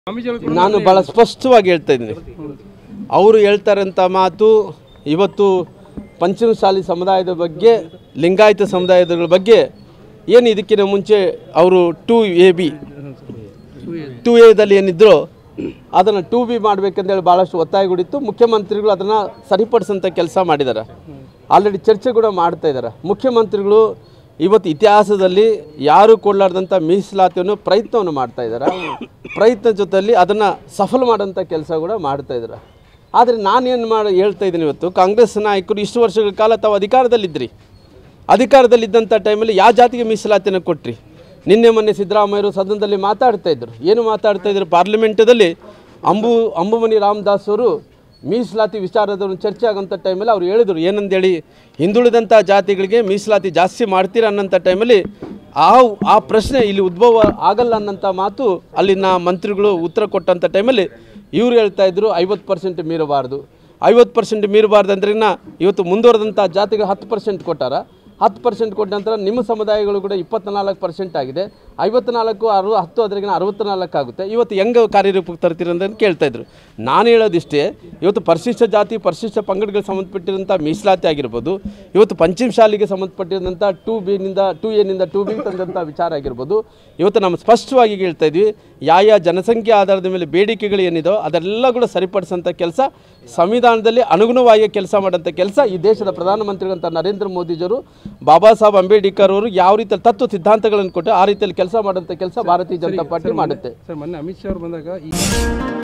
ಸ್ವಾಮೀಜಿಗಳು ನಾನು ಭಾಳ ಸ್ಪಷ್ಟವಾಗಿ ಹೇಳ್ತಾ ಇದ್ದೀನಿ ಅವರು ಹೇಳ್ತಾರಂಥ ಮಾತು ಇವತ್ತು ಪಂಚಮಸಾಲಿ ಸಮುದಾಯದ ಬಗ್ಗೆ ಲಿಂಗಾಯತ ಸಮುದಾಯದ ಬಗ್ಗೆ ಏನು ಇದಕ್ಕಿಂತ ಮುಂಚೆ ಅವರು ಟು ಎ ಬಿ ಟು ಎದಲ್ಲಿ ಏನಿದ್ರು ಅದನ್ನು ಟು ಬಿ ಮಾಡಬೇಕಂತೇಳಿ ಭಾಳಷ್ಟು ಒತ್ತಾಯಗಳಿತ್ತು ಮುಖ್ಯಮಂತ್ರಿಗಳು ಅದನ್ನು ಸರಿಪಡಿಸೋಂಥ ಕೆಲಸ ಮಾಡಿದ್ದಾರೆ ಆಲ್ರೆಡಿ ಚರ್ಚೆ ಕೂಡ ಮಾಡ್ತಾ ಇದ್ದಾರೆ ಮುಖ್ಯಮಂತ್ರಿಗಳು ಇವತ್ತು ಇತಿಹಾಸದಲ್ಲಿ ಯಾರು ಕೊಡಲಾರ್ದಂಥ ಮೀಸಲಾತಿಯನ್ನು ಪ್ರಯತ್ನವನ್ನು ಮಾಡ್ತಾ ಇದ್ದಾರೆ ಪ್ರಯತ್ನ ಜೊತೆಯಲ್ಲಿ ಅದನ್ನು ಸಫಲ ಮಾಡೋಂಥ ಕೆಲಸ ಕೂಡ ಮಾಡ್ತಾ ಇದ್ದಾರೆ ಆದರೆ ನಾನೇನು ಮಾಡಿ ಹೇಳ್ತಾ ಇದ್ದೀನಿ ಇವತ್ತು ಕಾಂಗ್ರೆಸ್ ನಾಯಕರು ಇಷ್ಟು ವರ್ಷಗಳ ಕಾಲ ತಾವು ಅಧಿಕಾರದಲ್ಲಿದ್ದಿರಿ ಅಧಿಕಾರದಲ್ಲಿದ್ದಂಥ ಟೈಮಲ್ಲಿ ಯಾವ ಜಾತಿಗೆ ಮೀಸಲಾತಿಯನ್ನು ಕೊಟ್ರಿ ನಿನ್ನೆ ಮೊನ್ನೆ ಸಿದ್ದರಾಮಯ್ಯರು ಸದನದಲ್ಲಿ ಮಾತಾಡ್ತಾ ಇದ್ರು ಏನು ಮಾತಾಡ್ತಾ ಇದ್ರು ಪಾರ್ಲಿಮೆಂಟದಲ್ಲಿ ಅಂಬು ಅಂಬುಮಣಿ ರಾಮದಾಸ್ ಅವರು ಮೀಸಲಾತಿ ವಿಚಾರದ ಒಂದು ಚರ್ಚೆ ಆಗೋಂಥ ಟೈಮಲ್ಲಿ ಅವ್ರು ಹೇಳಿದರು ಏನಂದೇಳಿ ಹಿಂದುಳಿದಂಥ ಜಾತಿಗಳಿಗೆ ಮೀಸಲಾತಿ ಜಾಸ್ತಿ ಮಾಡ್ತೀರ ಅನ್ನೋಂಥ ಟೈಮಲ್ಲಿ ಆ ಆ ಪ್ರಶ್ನೆ ಇಲ್ಲಿ ಉದ್ಭವ ಆಗಲ್ಲ ಅನ್ನೋಂಥ ಮಾತು ಅಲ್ಲಿನ ಮಂತ್ರಿಗಳು ಉತ್ತರ ಕೊಟ್ಟಂಥ ಟೈಮಲ್ಲಿ ಇವ್ರು ಹೇಳ್ತಾ ಇದ್ರು ಐವತ್ತು ಪರ್ಸೆಂಟ್ ಮೀರಬಾರ್ದು ಐವತ್ತು ಪರ್ಸೆಂಟ್ ಮೀರಬಾರ್ದು ಅಂದ್ರೆ ಇನ್ನ ಇವತ್ತು ಮುಂದುವರೆದಂಥ ಜಾತಿಗೆ ಹತ್ತು ಪರ್ಸೆಂಟ್ ಕೊಟ್ಟಾರ ಹತ್ತು ಪರ್ಸೆಂಟ್ ಕೊಟ್ಟ ನಂತರ ನಿಮ್ಮ ಸಮುದಾಯಗಳು ಕೂಡ ಇಪ್ಪತ್ನಾಲ್ಕು ಪರ್ಸೆಂಟ್ ಆಗಿದೆ ಐವತ್ನಾಲ್ಕು ಅರು ಹತ್ತು ಅದರಿಗಿನ ಅರವತ್ನಾಲ್ಕು ಆಗುತ್ತೆ ಇವತ್ತು ಹೆಂಗೆ ಕಾರ್ಯರೂಪಕ್ಕೆ ತರ್ತೀರಿ ಅಂತ ಕೇಳ್ತಾ ಇದ್ರು ನಾನು ಹೇಳೋದಿಷ್ಟೇ ಇವತ್ತು ಪರಿಶಿಷ್ಟ ಜಾತಿ ಪರಿಶಿಷ್ಟ ಪಂಗಡಗಳಿಗೆ ಸಂಬಂಧಪಟ್ಟಿರೋಂಥ ಮೀಸಲಾತಿ ಆಗಿರ್ಬೋದು ಇವತ್ತು ಪಂಚಮ ಶಾಲೆಗೆ ಸಂಬಂಧಪಟ್ಟಿರೋಂಥ ಟು ಬಿನಿಂದ ಟು ಎನಿಂದ ಟು ಬಿಗೆ ತಂದಂಥ ವಿಚಾರ ಆಗಿರ್ಬೋದು ಇವತ್ತು ನಾವು ಸ್ಪಷ್ಟವಾಗಿ ಹೇಳ್ತಾ ಇದ್ವಿ ಯಾವ ಯಾವ ಜನಸಂಖ್ಯೆ ಆಧಾರದ ಮೇಲೆ ಬೇಡಿಕೆಗಳು ಏನಿದೋ ಅದೆಲ್ಲ ಕೂಡ ಸರಿಪಡಿಸೋಂಥ ಕೆಲಸ ಸಂವಿಧಾನದಲ್ಲಿ ಅನುಗುಣವಾಗಿ ಕೆಲಸ ಮಾಡೋಂಥ ಕೆಲಸ ಈ ದೇಶದ ಪ್ರಧಾನಮಂತ್ರಿಗಳಂತ ನರೇಂದ್ರ ಮೋದಿಜಿಯವರು ಬಾಬಾ ಸಾಹೇಬ್ ಅಂಬೇಡ್ಕರ್ ಅವರು ಯಾವ ರೀತಿಯಲ್ಲಿ ತತ್ವ ಸಿದ್ಧಾಂತಗಳನ್ನು ಕೊಟ್ಟು ಆ ರೀತಿಯಲ್ಲಿ ಕೆಲಸ ಮಾಡೋಂಥ ಕೆಲಸ ಭಾರತೀಯ ಜನತಾ ಪಾರ್ಟಿ ಮಾಡುತ್ತೆ ಸರ್ ಮೊನ್ನೆ ಅಮಿತ್ ಶಾ ಅವ್ರು ಬಂದಾಗ ಈ